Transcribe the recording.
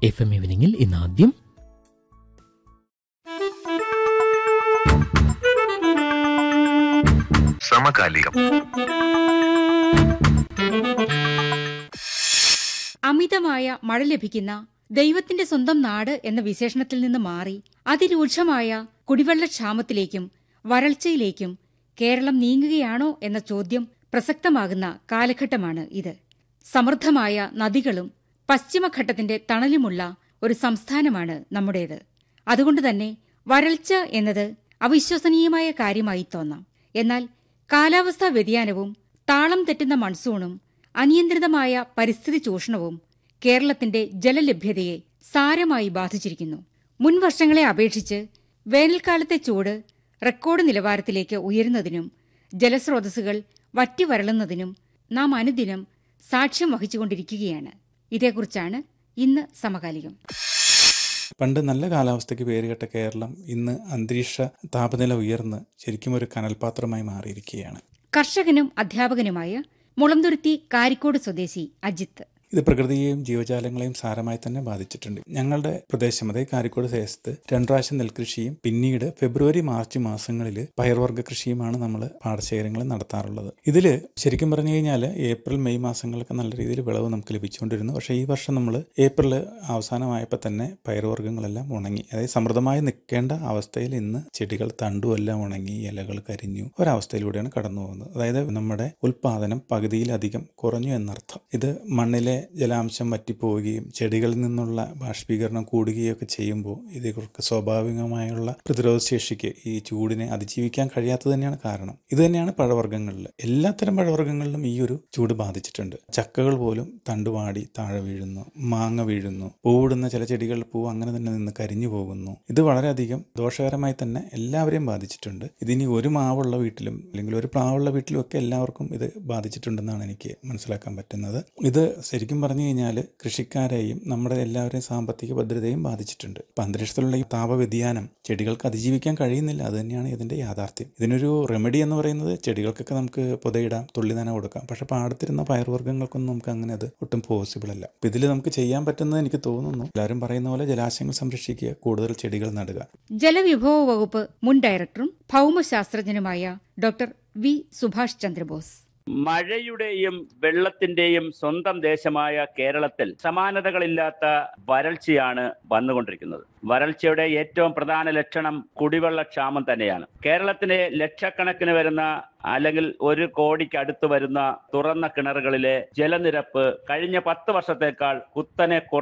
F M ഈവനിങ്ങിൽ ഇന്ന് ആദ്യം സമകാലികം അമിതമായ മഴ ലഭിക്കുന്ന ദൈവത്തിന്റെ സ്വന്തം നാട് എന്ന വിശേഷണത്തിൽ നിന്ന് മാറി അതിരൂക്ഷമായ കുടിവെള്ളക്ഷാമത്തിലേക്കും വരൾച്ചയിലേക്കും കേരളം നീങ്ങുകയാണോ എന്ന ചോദ്യം പ്രസക്തമാകുന്ന കാലഘട്ടമാണ് ഇത് സമൃദ്ധമായ നദികളും പശ്ചിമഘട്ടത്തിന്റെ തണലുമുള്ള ഒരു സംസ്ഥാനമാണ് നമ്മുടേത് അതുകൊണ്ടുതന്നെ വരൾച്ച എന്നത് അവിശ്വസനീയമായ കാര്യമായി തോന്നാം എന്നാൽ കാലാവസ്ഥാ വ്യതിയാനവും താളം തെറ്റുന്ന മൺസൂണും അനിയന്ത്രിതമായ പരിസ്ഥിതി ചൂഷണവും കേരളത്തിന്റെ ജലലഭ്യതയെ സാരമായി ബാധിച്ചിരിക്കുന്നു മുൻ വർഷങ്ങളെ അപേക്ഷിച്ച് വേനൽക്കാലത്തെ ചൂട് റെക്കോർഡ് നിലവാരത്തിലേക്ക് ഉയരുന്നതിനും ജലസ്രോതസ്സുകൾ വറ്റിവരളുന്നതിനും നാം അനുദിനം സാക്ഷ്യം വഹിച്ചുകൊണ്ടിരിക്കുകയാണ് ഇതേക്കുറിച്ചാണ് ഇന്ന് സമകാലികം പണ്ട് നല്ല കാലാവസ്ഥയ്ക്ക് പേരുകെട്ട കേരളം ഇന്ന് അന്തരീക്ഷ താപനില ഉയർന്ന് ശരിക്കും ഒരു കനൽപാത്രമായി മാറിയിരിക്കുകയാണ് കർഷകനും അധ്യാപകനുമായ മുളന്തുരുത്തി കാരിക്കോട് സ്വദേശി അജിത്ത് ഇത് പ്രകൃതിയെയും ജീവജാലങ്ങളെയും സാരമായി തന്നെ ബാധിച്ചിട്ടുണ്ട് ഞങ്ങളുടെ പ്രദേശം അതായത് കാരിക്കോട് ദേശത്ത് രണ്ടു പ്രാവശ്യം നെൽകൃഷിയും പിന്നീട് ഫെബ്രുവരി മാർച്ച് മാസങ്ങളിൽ പയർവർഗ്ഗ കൃഷിയുമാണ് നമ്മൾ പാടശേഖരങ്ങളിൽ നടത്താറുള്ളത് ഇതിൽ ശരിക്കും പറഞ്ഞു കഴിഞ്ഞാൽ ഏപ്രിൽ മെയ് മാസങ്ങളൊക്കെ നല്ല രീതിയിൽ വിളവ് നമുക്ക് ലഭിച്ചുകൊണ്ടിരുന്നു പക്ഷേ ഈ വർഷം നമ്മൾ ഏപ്രിൽ അവസാനമായപ്പോൾ തന്നെ പയർവർഗ്ഗങ്ങളെല്ലാം ഉണങ്ങി അതായത് സമൃദ്ധമായി നിൽക്കേണ്ട അവസ്ഥയിൽ ഇന്ന് ചെടികൾ തണ്ടുമെല്ലാം ഉണങ്ങി ഇലകൾ കരിഞ്ഞു ഒരവസ്ഥയിലൂടെയാണ് കടന്നു പോകുന്നത് അതായത് നമ്മുടെ ഉൽപാദനം പകുതിയിലധികം കുറഞ്ഞു എന്നർത്ഥം ഇത് മണ്ണിലെ ജലാംശം വറ്റിപ്പോവുകയും ചെടികളിൽ നിന്നുള്ള ബാഷ്പീകരണം കൂടുകയൊക്കെ ചെയ്യുമ്പോൾ ഇതേക്കുറിച്ച് സ്വാഭാവികമായുള്ള പ്രതിരോധ ശേഷിക്ക് ഈ ചൂടിനെ അതിജീവിക്കാൻ കഴിയാത്തത് തന്നെയാണ് കാരണം ഇത് തന്നെയാണ് പഴവർഗ്ഗങ്ങളിൽ എല്ലാത്തരം പഴവർഗ്ഗങ്ങളിലും ഈ ഒരു ചൂട് ബാധിച്ചിട്ടുണ്ട് ചക്കകൾ പോലും തണ്ടുവാടി താഴെ വീഴുന്നു മാങ്ങ വീഴുന്നു പൂവിടുന്ന ചില ചെടികൾ പൂ അങ്ങനെ തന്നെ നിന്ന് കരിഞ്ഞു പോകുന്നു ഇത് വളരെയധികം ദോഷകരമായി തന്നെ എല്ലാവരെയും ബാധിച്ചിട്ടുണ്ട് ഇതിനി ഒരു മാവുള്ള വീട്ടിലും അല്ലെങ്കിൽ ഒരു പ്ലാവുള്ള വീട്ടിലും ഒക്കെ എല്ലാവർക്കും ഇത് ബാധിച്ചിട്ടുണ്ടെന്നാണ് എനിക്ക് മനസ്സിലാക്കാൻ പറ്റുന്നത് ഇത് ശരിക്കും പറഞ്ഞു കഴിഞ്ഞാൽ കൃഷിക്കാരെയും നമ്മുടെ എല്ലാവരെയും സാമ്പത്തിക ഭദ്രതയും ബാധിച്ചിട്ടുണ്ട് ഇപ്പം അന്തരീക്ഷത്തിലുള്ള ഈ താപവ്യതിയാനം ചെടികൾക്ക് അതിജീവിക്കാൻ കഴിയുന്നില്ല അത് തന്നെയാണ് ഇതിന്റെ യാഥാർത്ഥ്യം ഇതിനൊരു റെമഡി എന്ന് പറയുന്നത് ചെടികൾക്കൊക്കെ നമുക്ക് പുതയിടാം തുള്ളി നന കൊടുക്കാം പക്ഷെ പാടത്തിരുന്ന പയർവർഗ്ഗങ്ങൾക്കൊന്നും നമുക്ക് അങ്ങനെ അത് ഒട്ടും പോസിബിൾ അല്ല അപ്പം ഇതിൽ നമുക്ക് ചെയ്യാൻ പറ്റുന്നത് എനിക്ക് തോന്നുന്നു എല്ലാവരും പറയുന്ന പോലെ ജലാശയങ്ങൾ സംരക്ഷിക്കുക കൂടുതൽ ചെടികൾ നടുക ജലവിഭവ വകുപ്പ് മുൻ ഡയറക്ടറും ഭൗമശാസ്ത്രജ്ഞനുമായ ഡോക്ടർ വി സുഭാഷ് ചന്ദ്രബോസ് മഴയുടെയും വെള്ളത്തിന്റെയും സ്വന്തം ദേശമായ കേരളത്തിൽ സമാനതകളില്ലാത്ത വരൾച്ചയാണ് വന്നുകൊണ്ടിരിക്കുന്നത് വരൾച്ചയുടെ ഏറ്റവും പ്രധാന ലക്ഷണം കുടിവെള്ളക്ഷാമം തന്നെയാണ് കേരളത്തിലെ ലക്ഷക്കണക്കിന് വരുന്ന അല്ലെങ്കിൽ ഒരു കോടിക്ക് അടുത്ത് വരുന്ന തുറന്ന കിണറുകളിലെ ജലനിരപ്പ് കഴിഞ്ഞ പത്ത് വർഷത്തേക്കാൾ കുത്തനെ കുറ